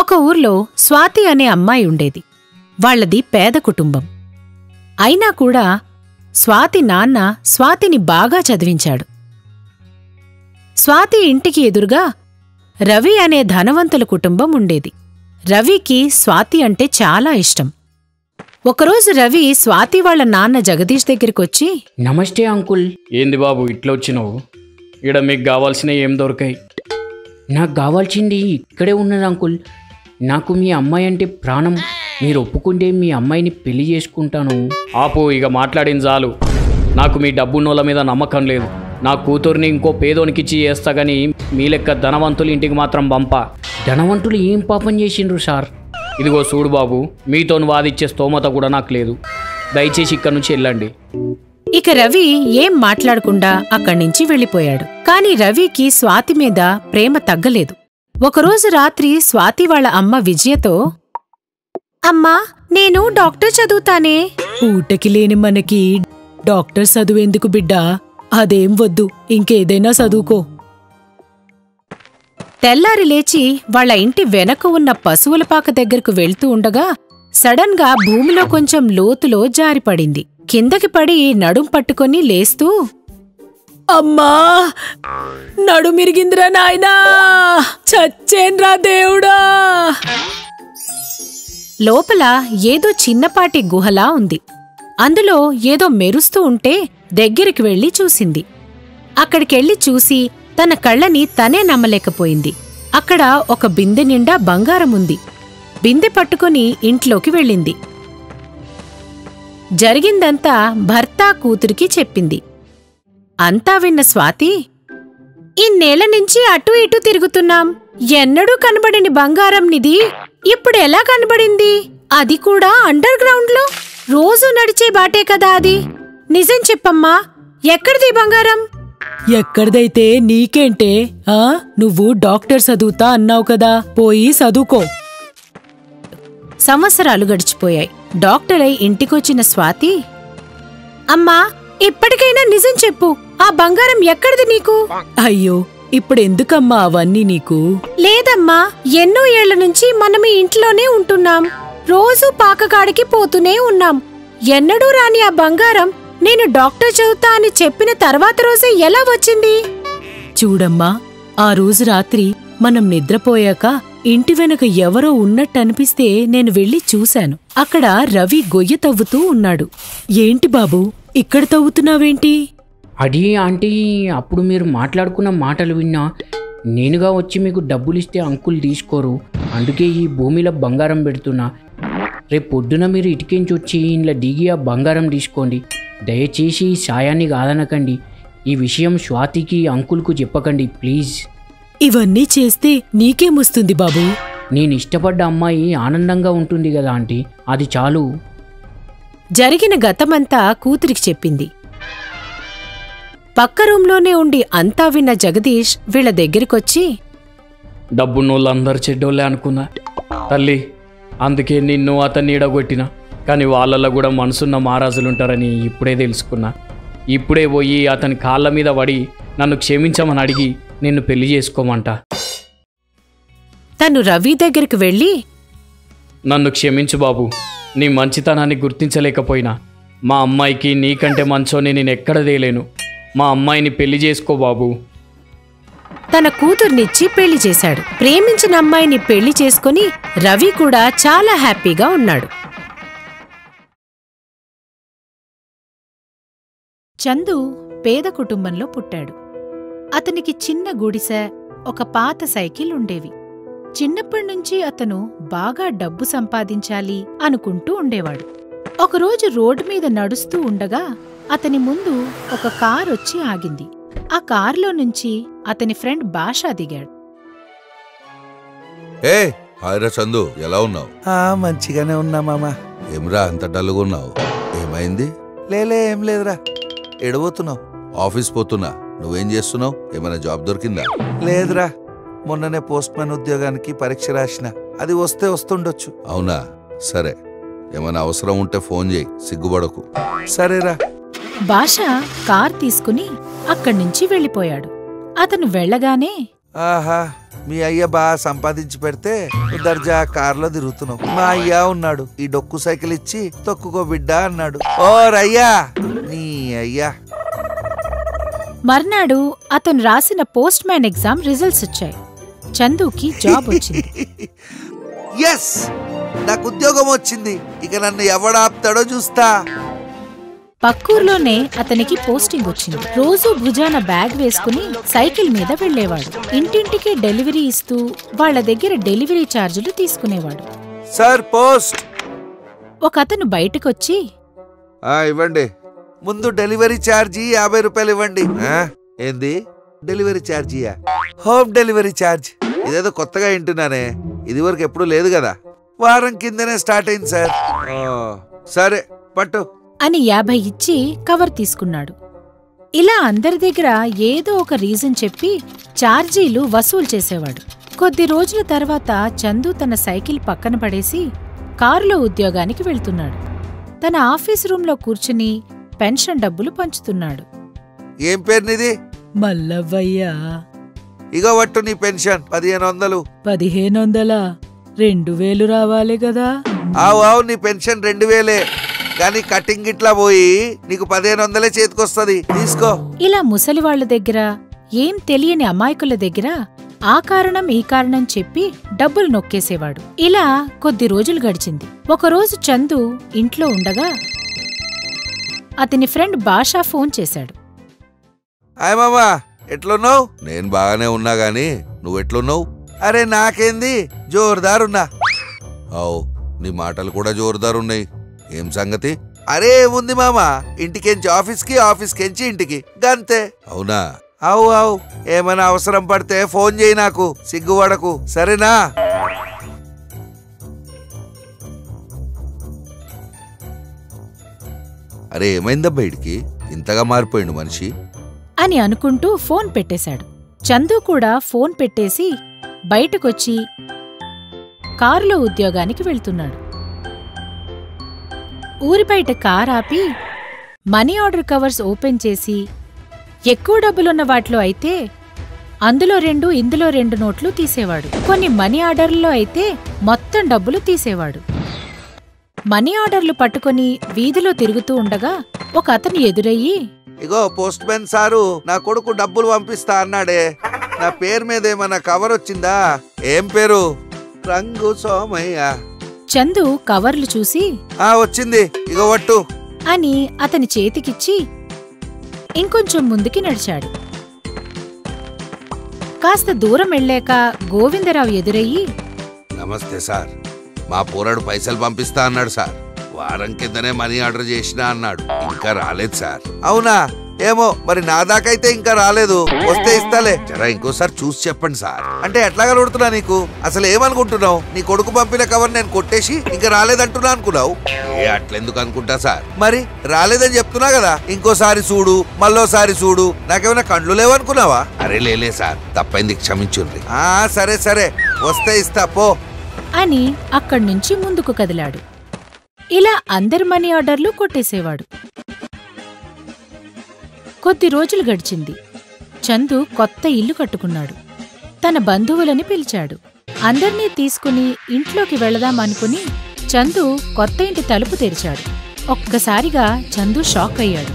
ఒక ఊర్లో స్వాతి అనే అమ్మాయి ఉండేది వాళ్ళది పేద కుటుంబం అయినా కూడా స్వాతి నాన్న స్వాతిని బాగా చదివించాడు స్వాతి ఇంటికి ఎదురుగా రవి అనే ధనవంతుల కుటుంబం ఉండేది రవికి స్వాతి అంటే చాలా ఇష్టం ఒకరోజు రవి స్వాతి వాళ్ళ నాన్న జగదీష్ దగ్గరికొచ్చి నమస్తే అంకుల్ ఏంది బాబు ఇట్లా వచ్చినావు ఈడ మీకు కావాల్సినవి ఏం దొరికాయి నాకు కావాల్సింది ఇక్కడే ఉన్నది అంకుల్ నాకు మీ అమ్మాయి అంటే ప్రాణం మీరు ఒప్పుకుంటే మీ అమ్మాయిని పెళ్లి చేసుకుంటాను ఆపు ఇక మాట్లాడిన చాలు నాకు మీ డబ్బున్నోళ్ళ మీద నమ్మకం లేదు నా కూతుర్ని ఇంకో పేదోనికిచ్చి చేస్తా గానీ మీ లెక్క ధనవంతుల ఇంటికి మాత్రం పంప ధనవంతులు ఏం పాపం చేసిండ్రు సార్ ఇదిగో చూడు బాబు మీతోని వాదిచ్చే స్తోమత కూడా నాకు లేదు దయచేసి ఇక్కడి నుంచి వెళ్ళండి ఇక రవి ఏం మాట్లాడకుండా అక్కడ్నుంచి వెళ్ళిపోయాడు కాని రవికి స్వాతి మీద ప్రేమ తగ్గలేదు ఒకరోజు రాత్రి స్వాతి వాళ్ళ అమ్మ విజయతో అమ్మా నేను డాక్టర్ చదువుతానే ఊటకి లేని మనకి డాక్టర్ చదువెందుకు బిడ్డా అదేం వద్దు ఇంకేదైనా చదువుకో తెల్లారి లేచి వాళ్ళ ఇంటి వెనక ఉన్న పశువుల పాక దగ్గరకు వెళ్తూ ఉండగా సడన్ గా భూమిలో కొంచెం లోతులో జారిపడింది కిందకి పడి నడుం పట్టుకొని లేస్తూ అమ్మా నడుమిరిగిందిరా నాయనా చచ్చేన్రా దేవుడా లోపల ఏదో చిన్నపాటి గుహలా ఉంది అందులో ఏదో మెరుస్తూ ఉంటే దగ్గరికి వెళ్లి చూసింది అక్కడికెళ్లి చూసి తన కళ్ళని తనే నమ్మలేకపోయింది అక్కడ ఒక బిందె నిండా బంగారం ఉంది బిందె పట్టుకుని ఇంట్లోకి వెళ్ళింది జరిగిందంతా భర్త కూతురికి చెప్పింది అంతా విన్న స్వాతి ఇన్నేళ్ల నుంచి అటూ ఇటూ తిరుగుతున్నాం ఎన్నడూ కనబడిని బంగారం నిది ఇప్పుడు ఎలా కనబడింది అది కూడా అండర్ గ్రౌండ్లో రోజూ నడిచే బాటే కదా అది నిజం చెప్పమ్మా ఎక్కడిది బంగారం ఎక్కడిదైతే నీకేంటే ఆ నువ్వు డాక్టర్ చదువుతా అన్నావు కదా పోయి చదువుకో సంవత్సరాలు గడిచిపోయాయి డాక్టర్ అయి ఇంటికొచ్చిన స్వాతి అమ్మా ఇప్పటికైనా నిజం చెప్పు ఆ బంగారం ఎక్కడిది నీకు అయ్యో ఇప్పుడెందుకమ్మా అవన్నీ నీకు లేదమ్మా ఎన్నో ఏళ్ల నుంచి మనం ఈ ఇంట్లోనే ఉంటున్నాం రోజూ పాకగాడికి పోతూనే ఉన్నాం ఎన్నడూ రాని ఆ బంగారం నేను డాక్టర్ చదువుతా అని చెప్పిన తర్వాత రోజే ఎలా వచ్చింది చూడమ్మా ఆ రోజు రాత్రి మనం నిద్రపోయాక ఇంటి వెనక ఎవరో ఉన్నట్టనిపిస్తే నేను వెళ్ళి చూశాను అక్కడ రవి గొయ్య తవ్వుతూ ఉన్నాడు ఏంటి బాబు ఇక్కడ తవ్వుతున్నావేంటి అది ఆంటీ అప్పుడు మీరు మాట్లాడుకున్న మాటలు విన్నా నేనుగా వచ్చి మీకు డబ్బులు ఇస్తే అంకుల్ తీసుకోరు అందుకే ఈ భూమిలో బంగారం పెడుతున్నా రేపు పొద్దున మీరు ఇటుకించి వచ్చి ఇంట్లో దిగి ఆ బంగారం తీసుకోండి దయచేసి ఈ సాయాన్ని కాదనకండి ఈ విషయం స్వాతికి అంకుల్కు చెప్పకండి ప్లీజ్ ఇవన్నీ చేస్తే నీకేమొస్తుంది బాబు నేను ఇష్టపడ్డ అమ్మాయి ఆనందంగా ఉంటుంది కదా ఆంటీ అది చాలు జరిగిన గతమంతా కూతురికి చెప్పింది పక్క రూంలోనే ఉండి అంతా విన్న జగదీష్ వీళ్ళ దగ్గరికొచ్చి డబ్బున్నోళ్ళందరూ చెడ్డోళ్ళే అనుకున్నా తల్లి అందుకే నిన్ను అతన్ని ఈడగొట్టిన కానీ వాళ్ళల్లో కూడా మనసున్న మహారాజులుంటారని ఇప్పుడే తెలుసుకున్నా ఇప్పుడే పోయి అతని కాళ్ళ మీద పడి నన్ను క్షమించమని అడిగి నిన్ను పెళ్లి చేసుకోమంట తను రవి దగ్గరికి వెళ్ళి నన్ను క్షమించు బాబు నీ మంచితనాన్ని గుర్తించలేకపోయినా మా అమ్మాయికి నీకంటే మంచోని నేను ఎక్కడ తేలేను మా అమ్మాయిని పెళ్లి చేసుకో బాబు తన కూతుర్నిచ్చి పెళ్లి చేశాడు ప్రేమించిన అమ్మాయిని పెళ్లి చేసుకుని రవి కూడా చాలా హ్యాపీగా ఉన్నాడు చందు పేద కుటుంబంలో పుట్టాడు అతనికి చిన్న గుడిసె ఒక పాత సైకిల్ ఉండేవి చిన్నప్పటినుంచి అతను బాగా డబ్బు సంపాదించాలి అనుకుంటూ ఉండేవాడు ఒకరోజు రోడ్డు మీద నడుస్తూ ఉండగా అతని ముందు ఒక కార్ వచ్చి ఆగింది ఆ కారులో నుంచి అతని ఫ్రెండ్ బాషా దిగాడు ఏ హాయ్రా చందు ఎలా ఉన్నావు ఆ మంచిగానే ఉన్నా మామా ఏమ్రా అంత డల్గా ఉన్నావు ఏమైంది లేలే ఏం లేదురా ఎడబోతున్నావు ఆఫీస్ పోతున్నా నువ్వేం చేస్తున్నావు ఏమైనా జాబ్ దొరికిందా లేదురా మొన్ననే పోస్ట్ మ్యాన్ ఉద్యోగానికి పరీక్ష రాసిన అది వస్తే వస్తుండొచ్చు అవునా సరే ఏమైనా అవసరం ఉంటే ఫోన్ చేయి సిగ్గుపడకు సరేరా బాషా కార్ తీసుకుని అక్కడ్నుంచి వెళ్ళిపోయాడు అతను వెళ్ళగానే ఆహా మీ అయ్య బాగా సంపాదించి పెడితే నువ్వు దర్జా కారులో తిరుగుతున్నావు మా అయ్య ఉన్నాడు ఈ డొక్కు సైకిల్ ఇచ్చి తొక్కుకో బిడ్డ అన్నాడు ఓ రయ్యా నీ అయ్యా మర్నాడు అతను రాసిన పోస్ట్ మ్యాన్ ఎగ్జామ్ రిజల్ట్స్ వచ్చాయి చందుకి జాబ్ వచ్చింది ఎస్ నాకు ఉద్యోగం వచ్చింది ఇక నన్ను ఎవడాపుతాడో చూస్తా పక్కూర్లోనే అతనికి పోస్టింగ్ వచ్చింది రోజూ భుజాన బ్యాగ్ వేసుకుని సైకిల్ మీద వెళ్లేవాడు ఇంటింటికి డెలివరీ ఇస్తూ వాళ్ళ దగ్గర డెలివరీ ఛార్జీలు తీసుకునేవాడు సార్ పోస్ట్ ఒక అతను బయటకొచ్చి ఆ, ఇవ్వండి ముందు డెలివరీ ఛార్జీ యాభై రూపాయలు ఇవ్వండి ఆ, ఏంది డెలివరీ ఛార్జీయా హోమ్ డెలివరీ ఛార్జ్ ఇదేదో కొత్తగా వింటున్నానే ఇది వరకు ఎప్పుడు లేదు కదా వారం కిందనే స్టార్ట్ అయింది సార్ ఓ, సరే పట్టు అని యాభై ఇచ్చి కవర్ తీసుకున్నాడు ఇలా అందరి దగ్గర ఏదో ఒక రీజన్ చెప్పి ఛార్జీలు వసూలు చేసేవాడు కొద్ది రోజుల తర్వాత చందు తన సైకిల్ పక్కన పడేసి కారులో ఉద్యోగానికి వెళ్తున్నాడు తన ఆఫీస్ రూంలో కూర్చుని పెన్షన్ డబ్బులు పంచుతున్నాడు ఏం పేరు నీది మల్లవ్వయ్యా ఇగో వట్టు నీ పెన్షన్ పదిహేను వందలు పదిహేను వందలా రెండు వేలు రావాలి కదా ఆవు ఆవు నీ పెన్షన్ రెండు వేలే కానీ కటింగ్ ఇట్లా పోయి నీకు పదిహేను వందలే చేతికొస్తుంది తీసుకో ఇలా ముసలి వాళ్ళ దగ్గర ఏం తెలియని అమాయకుల దగ్గర ఆ కారణం ఈ కారణం చెప్పి డబ్బులు నొక్కేసేవాడు ఇలా కొద్ది రోజులు గడిచింది ఒకరోజు చందు ఇంట్లో ఉండగా అతని ఫ్రెండ్ బాషా ఫోన్ చేశాడు హాయ్ మామా ఎట్లున్నావు నేను బాగానే ఉన్నా గాని నువ్వు ఎట్లున్నావు అరే నాకేంది జోరుదార్ ఉన్నా అవు నీ మాటలు కూడా జోరుదార్ ఉన్నాయి ఏం సంగతి అరే ఏముంది మామ ఇంటికెంచి ఆఫీస్కి ఆఫీస్కెంచి ఇంటికి గంతే అవునా అవు అవు ఏమైనా అవసరం పడితే ఫోన్ చేయి నాకు సిగ్గుపడకు సరేనా అరే ఏమైందబ్బా ఇడికి ఇంతగా మారిపోయిండు మనిషి అని అనుకుంటూ ఫోన్ పెట్టేశాడు చందు కూడా ఫోన్ పెట్టేసి బయటకొచ్చి కారులో ఉద్యోగానికి వెళ్తున్నాడు ఊరి బయట కార్ ఆపి మనీ ఆర్డర్ కవర్స్ ఓపెన్ చేసి ఎక్కువ డబ్బులున్న వాటిలో అయితే అందులో రెండు ఇందులో రెండు నోట్లు తీసేవాడు కొన్ని మనీ ఆర్డర్లలో అయితే మొత్తం డబ్బులు తీసేవాడు మనీ ఆర్డర్లు పట్టుకొని వీధిలో తిరుగుతూ ఉండగా ఒక అతను ఎదురయ్యి ఇగో పోస్ట్ మ్యాన్ సారు నా కొడుకు డబ్బులు పంపిస్తా అన్నాడే నా పేరు మీద ఏమన్నా కవర్ వచ్చిందా ఏం పేరు రంగు సోమయ్య చందు కవర్లు చూసి ఆ వచ్చింది ఇగో వట్టు అని అతని చేతికిచ్చి ఇంకొంచెం ముందుకి నడిచాడు కాస్త దూరం వెళ్ళాక గోవిందరావు ఎదురయ్యి నమస్తే సార్ మా పోరాడు పైసలు పంపిస్తా అన్నాడు సార్ వారం కిందనే మనీ ఆర్డర్ చేసినా అన్నాడు ఇంకా రాలేదు సార్ అవునా ఏమో మరి నా దాకైతే ఇంకా రాలేదు వస్తే ఇస్తాలే జరా ఇంకోసారి చూసి చెప్పండి సార్ అంటే ఎట్లా కలుగుతున్నా నీకు అసలు ఏమనుకుంటున్నావు నీ కొడుకు పంపిన కవర్ నేను కొట్టేసి ఇంకా రాలేదంటున్నా అనుకున్నావు ఏ అట్లెందుకు అనుకుంటా సార్ మరి రాలేదని చెప్తున్నా కదా ఇంకోసారి చూడు మళ్ళోసారి చూడు నాకేమైనా కండ్లు లేవనుకున్నావా అరే లేలే సార్ తప్పైంది క్షమించుండ్రి ఆ సరే సరే వస్తే ఇస్తా పో అని అక్కడ్నుంచి ముందుకు కదిలాడు ఇలా అందరి మనీ ఆర్డర్లు కొట్టేసేవాడు కొద్ది రోజులు గడిచింది చందు కొత్త ఇల్లు కట్టుకున్నాడు తన బంధువులని పిలిచాడు అందర్నీ తీసుకుని ఇంట్లోకి వెళదామనుకుని చందు కొత్త ఇంటి తలుపు తెరిచాడు ఒక్కసారిగా చందు షాక్ అయ్యాడు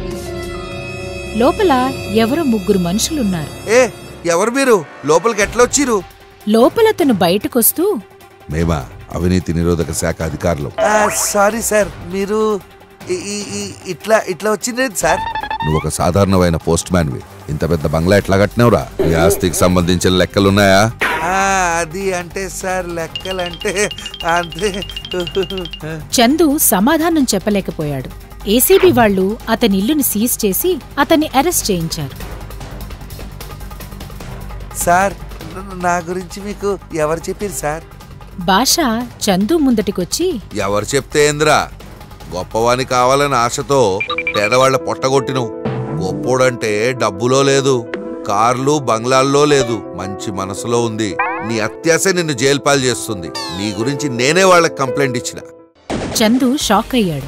లోపల ఎవరో ముగ్గురు మనుషులున్నారు ఏ ఎవరు మీరు లోపలికి ఎట్లొచ్చిరు లోపలతను బయటకొస్తూ మేమా అవినీతి నిరోధక శాఖ అధికారులు సారీ సార్ మీరు ఈ- ఈ- ఈ- ఇట్లా ఇట్లా వచ్చింది సార్ నువ్వు ఒక సాధారణమైన పోస్ట్ మ్యాన్వి ఇంత పెద్ద బంగ్లా ఎట్లా కట్టినవురా నీ ఆస్తికి సంబంధించిన లెక్కలున్నాయా ఆ, అది అంటే సార్ లెక్కలంటే అంతే చందు సమాధానం చెప్పలేకపోయాడు ఏసీబీ వాళ్ళు అతని ఇల్లుని సీజ్ చేసి అతన్ని అరెస్ట్ చేయించారు సార్ న- నా గురించి మీకు ఎవరు చెప్పారు సార్ భాష చందు ముందటికొచ్చి ఎవరు చెప్తే ఏందిరా గొప్పవాని కావాలని ఆశతో పేదవాళ్ళ పొట్టగొట్టినవు గొప్పోడంటే డబ్బులో లేదు కార్లు బంగ్లాల్లో లేదు మంచి మనసులో ఉంది నీ అత్యాశ నిన్ను జైలు పాలు చేస్తుంది నీ గురించి నేనే వాళ్ళకి కంప్లైంట్ ఇచ్చిన చందు షాక్ అయ్యాడు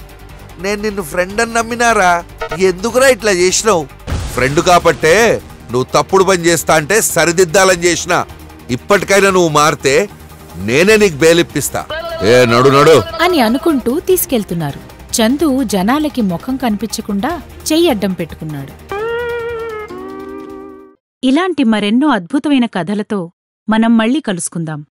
నేను నిన్ను ఫ్రెండ్ అని నమ్మినారా ఎందుకురా ఇట్లా చేసినావు ఫ్రెండ్ కాబట్టే నువ్వు తప్పుడు పని చేస్తా అంటే సరిదిద్దాలని చేసిన ఇప్పటికైనా నువ్వు మారితే నేనే నీకు బెయిలిప్పిస్తా ఏ నడు నడు అని అనుకుంటూ తీసుకెళ్తున్నారు చందు జనాలకి ముఖం కనిపించకుండా చెయ్యి అడ్డం పెట్టుకున్నాడు ఇలాంటి మరెన్నో అద్భుతమైన కథలతో మనం మళ్ళీ కలుసుకుందాం